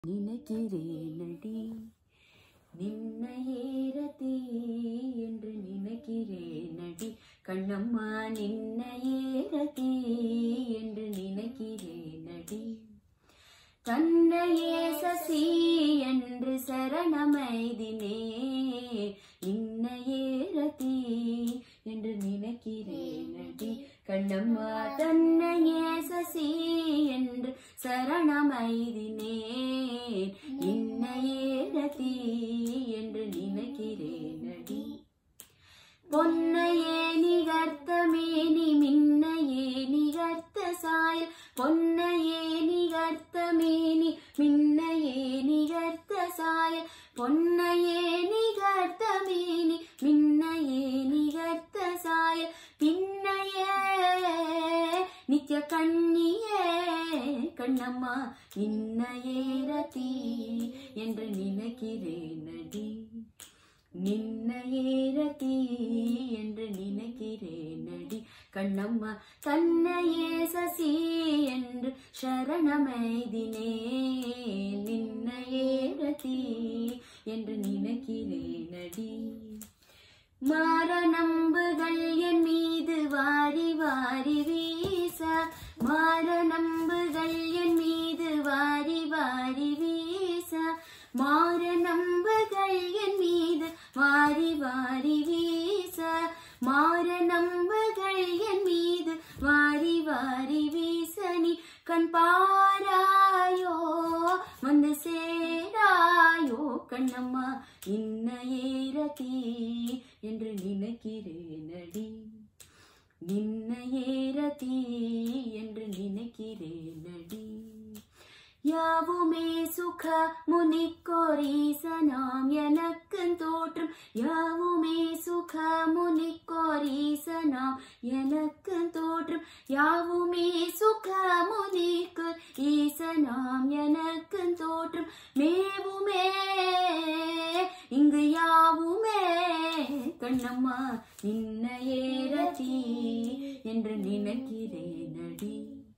நினைக்கிறேனடி நின்னையேரதி என்று நினைக்கிறேனடி கண்ணம்மா நின்னையேரதி என்று நினைக்கிறேனடி தன்னையே சசி என்று சரணமைதினே நின்னையேரதி என்று நினைக்கிறேனடி கண்ணம்மா தன்னையே சசி என்று சரணமைதினே நின்னையேரதி என்று நினைக்கிறேனடி பொன்னையே நிகர்த்த மேனி மின்னையே நிகர்த்த சாயல் பொன்னையே நிகர்த்த மேனி மின்னையே நிகர்த்த சாயல் பொன்னையே நிகர்த்த மேனி மின்னையே நிகர்த்த சாயல் பின்னையே நித்ய கண்ணியே கண்ணம்மா நின்னையே ரதி என்று நினைக்கிறேனடி நின்னையேரதி என்று நினைக்கிறேனடி கண்ணம்மா தன்னையே சசி என்று சரணமைதினே நின்னையேரதி என்று நினைக்கிறேனடி மாற நம்புகள் என் மீது வாரி வாரி வீச மாற நம்புகள் என் மீது வாரி வாரி வீச மாற நம்புகள் என் மீது வாரி வாரி வீச மாற நம்புகள் என் மீது வாரி வாரி வீச நீ கண் பாராயோ வந்து சேராயோ கண்ணம்மா இன்னையேரதி என்று நினைக்கிறேனடி நின்னையேரதி என்று நினைக்கிறேனடி யாவுமே சுக முனிக்கோரீசனாம் எனக்கு தோற்றும் யாவுமே சுக முனிக்கோரீசனாம் எனக்கு தோற்றும் யாவுமே சுக முனிக்கு ஈசனாம் எனக்கு தோற்றும் மேவுமே இங்கு யாவுமே கண்ணம்மா நின்னையேரதி என்று நினைக்கிறேனடி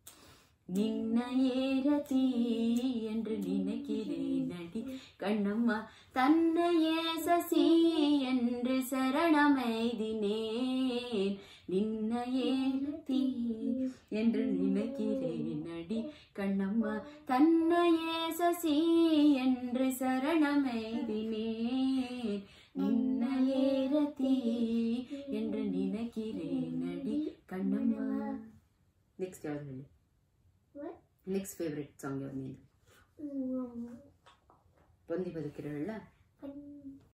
நின்னையேரதி என்று நினைக்கிறேனடி கண்ணம்மா தன்னையே சசி என்று சரணமைதினேன் நின்னையேரதி என்று நினைக்கிறேனடி கண்ணம்மா தன்னையே சசி என்று சரணமைதினேன் நின்னையேரதி என்று நினைக்கிறேனடி கண்ணம்மா ನೆಕ್ಸ್ಟ್ ಯಾವ್ದು ಹೇಳಿ What? ನೆಕ್ಸ್ಟ್ ಫೇವ್ರೆಟ್ ಸಾಂಗ್ ಯಾವ್ದು ನಿಂದು Mm, ಬಂದಿ ಬದುಕಿರೋ ಹೇಳ